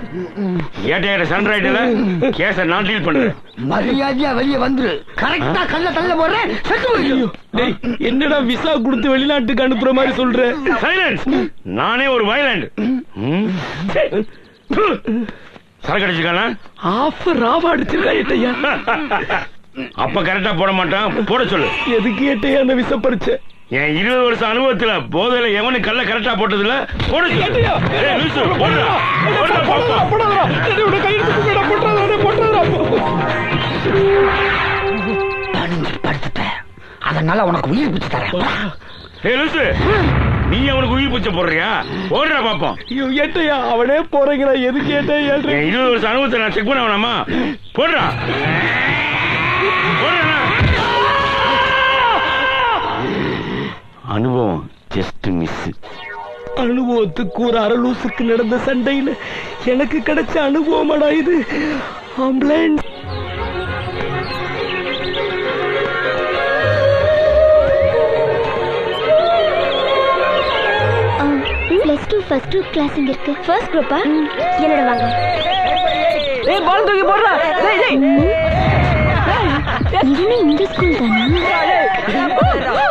ஏட்ட ஏட்ட சண்டை ஆயிட்டல கேஸ நான் டீல் பண்றேன் மரியாதையா வெளியே வந்துரு கரெக்டா கல்ல தள்ள போடுறேன் செத்து போயிரு டேய் என்னடா விசா கொடுத்து வெளிநாட்டுக்கு அனுப்புற மாதிரி சொல்ற சைலன்ஸ் நானே ஒரு வயலண்ட் சரக்கு அடிச்சிருக்கானா ஆஃபர் ராவா அடிச்சிருக்கா ஏட்டையா அப்ப கரெக்டா போட மாட்டான் போட சொல்லு எதுக்கு ஏட்டையா அந்த விச பறிச்ச என் இருபது வருஷம் அனுபவத்துல போதையில எவனு கல்ல கரெக்டா போட்டதுல போட சொல்லு ஏய், லூசு, போடுடா. போடுடா, பாப்போம். பணிஞ்சு படுத்துட்ட அதனால உனக்கு உயிர் பிச்சு தரேன் ஏய், லூசு, நீ அவனுக்கு உயிர் பூச்ச போடுறியா போடுறா பாப்போம் ஐயோ ஏட்டையா அவனே போறீங்களா எதுக்கு ஏட்டையா ஏழ்ற என் இருபது வருஷம் அனுபவத்தை நான் செக் பண்ண வேணாமா போடுறா போடுறா. அனுபவம் ஜஸ்ட் மிஸ் அனுபவத்துக்கு ஒரு அரலூசுக்கு நடந்த சண்டையில எனக்கு கிடைச்ச அனுபவமாடா இது ambulance plus two first group class இங்க இருக்கு ஃபர்ஸ்ட் குரூப்பா என்னோட வாங்க ஏய் பால் தூக்கி போடுறா டேய் டேய் இதுவே இந்த ஸ்கூல் தானா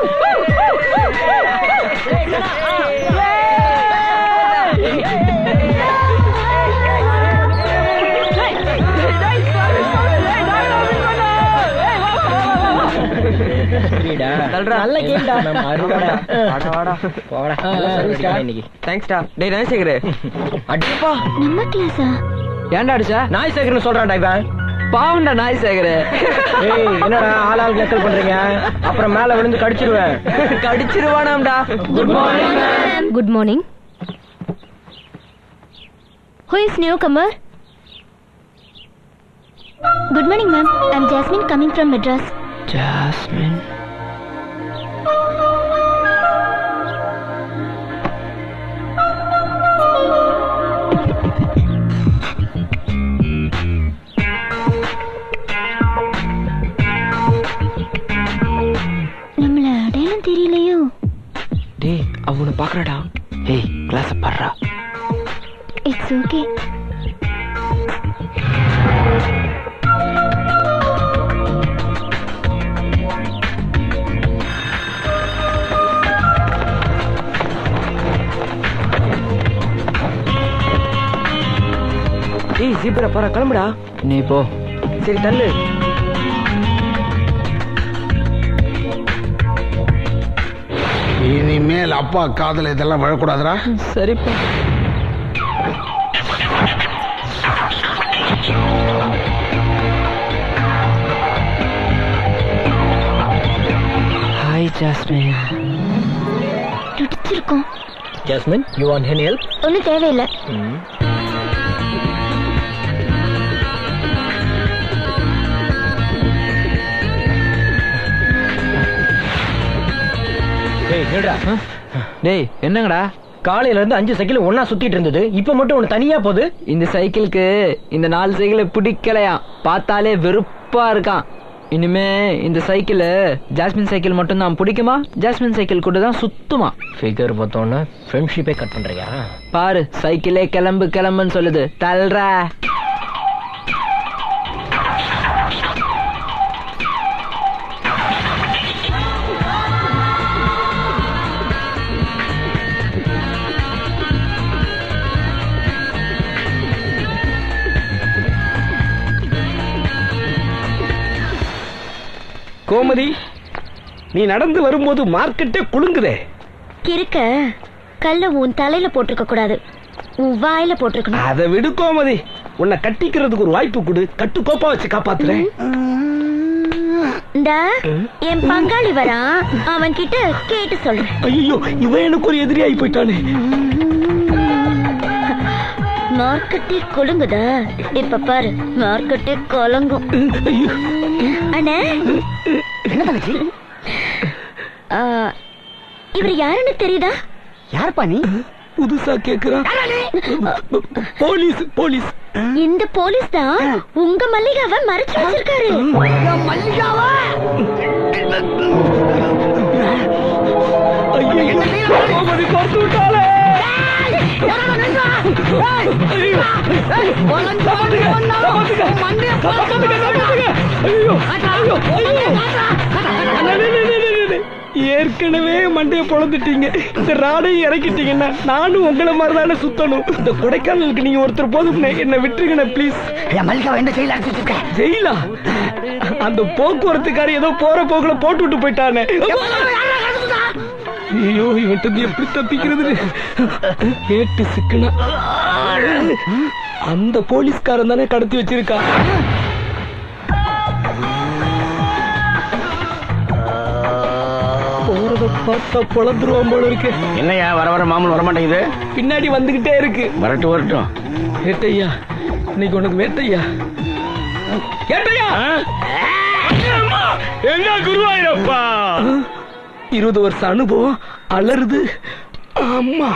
நல்ல கேம்டா தேங்க்ஸ்டா டேய் ராஜசேகர் அடிப்பா நம்ம கிளாஸா ஏன்டா அடிச்சா நாய் சேகர்னு சொல்றான்டா இவன் பாவம்டா நாய் சேகர் ஏய் என்னடா ஆள் ஆள் நக்கல் பண்றீங்க அப்புறம் மேல விழுந்து கடிச்சிருவேன் கடிச்சிருவானாம்டா good morning who is newcomer good morning ma'am I am Jasmine coming from Madras Jasmine நம்மள அடையாளம் தெரியலையோ டேய் அவனை பாக்குறடா ஏய் கிளாஸ் பாடுறா இட்ஸ் ஓகே ஏய் ஜீப்ரா பாரு கிளம்புடா நீ போ சரி தள்ளு இனிமேல் அப்பா காதல இதெல்லாம் விழக்கூடாதுடா சரிப்பா ஹாய் ஜாஸ்மின் துடிச்சிருக்கோம் Jasmine you want any help ஒன்றும் தேவையில்லை ஏய் நில்றா டேய் என்னங்கடா காலையில இருந்து அஞ்சு சைக்கிள் ஒண்ணா சுத்திட்டு இருந்தது இப்ப மட்டும் ஒண்ணு தனியா போகுது இந்த சைக்கிளுக்கு இந்த நாலு சைக்கிளை பிடிக்கலையா பார்த்தாலே வெறுப்பா இருக்கான் இனிமே இந்த சைக்கிள் ஜாஸ்மின் சைக்கிள் மட்டும் தான் பிடிக்குமா ஜாஸ்மின் சைக்கிள் கூட தான் சுத்துமா ஃபிகர் பார்த்தோன்னா ஃப்ரெண்ட்ஷிப்பே கட் பண்றியா பாரு சைக்கிளே கிளம்பு கிளம்புன்னு சொல்லுது தல்றா கோமதி நீ நடந்து வரும்போது மார்க்கெட்டே குலுங்குதே கிறுக்க கல்ல உன் தலையில போட்டிருக்க கூடாது உன் வாயில போட்டிருக்கணும் அதை விடு கோமதி உன்னை கட்டிக்கிறதுக்கு ஒரு வாய்ப்பு கொடு கட்டு கோப்பா வச்சு காப்பாத்துறேன் இந்தா என் பங்காளி வரான் அவன் கிட்ட கேட்டு சொல்றேன் ஐயோ இவன் எனக்கு ஒரு எதிரியாகி போயிட்டானே மார்க்கெட்டே கொழுங்குதா இப்ப பாரு மார்க்கெட்டே கொலங்கும் ஐயோ அண்ணே என்ன தங்கச்சி ஆ, இவர் யாருன்னு தெரியுதா யாருப்பா நீ புதுசா கேக்குறான் போலீஸ் போலீஸ் இந்த போலீஸ் தான் உங்க மல்லிகாவை மறைச்சு வச்சிருக்காரு மல்லிகாவா ஐயோ கோமதி கோர்த்து விட்டாளே ஐயோ ஏய், உலஞ்சு வந்து வந்தாலும் உன் மண்டைய காப்பாத்துங்க காப்பாத்துங்க ஐயோ ஐயோ ஐயோ அண்ணா, டேய், டேய், டேய், டேய், டேய். ஏற்கனவே மண்டைய பொழந்துட்டீங்க இந்த ராடையும் இறக்கிட்டீங்கன்னா நானும் உங்களை மாதிரி தானே சுத்தணும் இந்த கொடைக்கானலுக்கு நீங்க ஒருத்தர் போதும்னே என்ன விட்டுருங்கண்ணே ப்ளீஸ் என் மல்லிகாவை எந்த செயல் அடிச்சிட்டு இருக்க ஜெயிலா அந்த போக்குவரத்துக்காரி ஏதோ போற போக்குல போட்டு விட்டு போயிட்டானே ஐயோ இவன்ட்டு எப்படி தப்பிக்கிறது கேட்டு சிக்கனா அந்த போலீஸ்காரன் தானே கடத்தி வச்சிருக்கா போறத பார்த்தா பொழந்துருவான் போல இருக்கு என்னையா வர வர மாமூல் வரமாட்டேங்குது பின்னாடி வந்துகிட்டே இருக்கு வரட்டும் வரட்டும் வேட்டையா இன்னைக்கு உனக்கு வேட்டையா வேட்டையா என்ன குருவாயிரப்பா இருபது வருஷம் அனுபவம் அலறுது அம்மா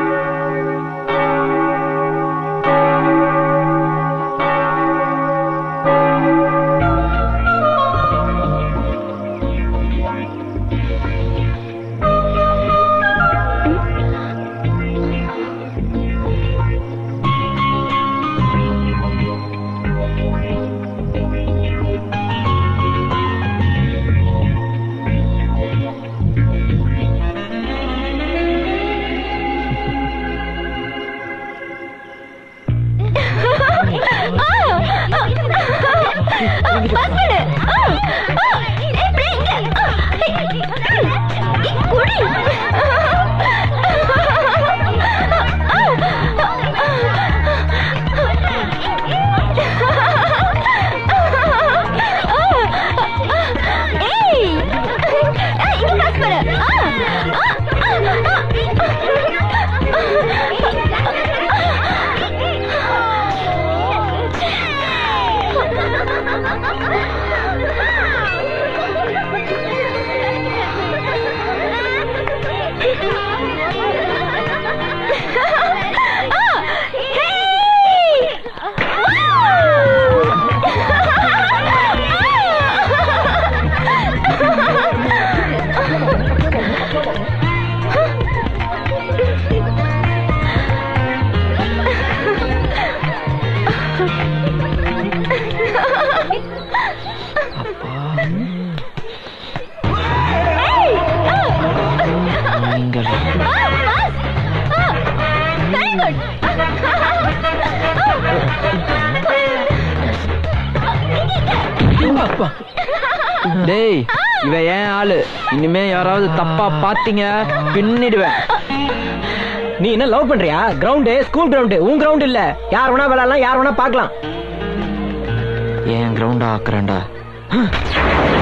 நீங்கள் டேய் இவ ஏன் ஆளு இனிமே யாராவது தப்பா பாத்தீங்க பின்னிடுவேன் நீ என்ன லவ் பண்றியா கிரவுண்டு ஸ்கூல் கிரவுண்டு உன் கிரவுண்ட் இல்ல யார் வேணா விளையாடலாம் யார் வேணா பார்க்கலாம் ஏன் கிரவுண்டா ஆக்குறேன்டா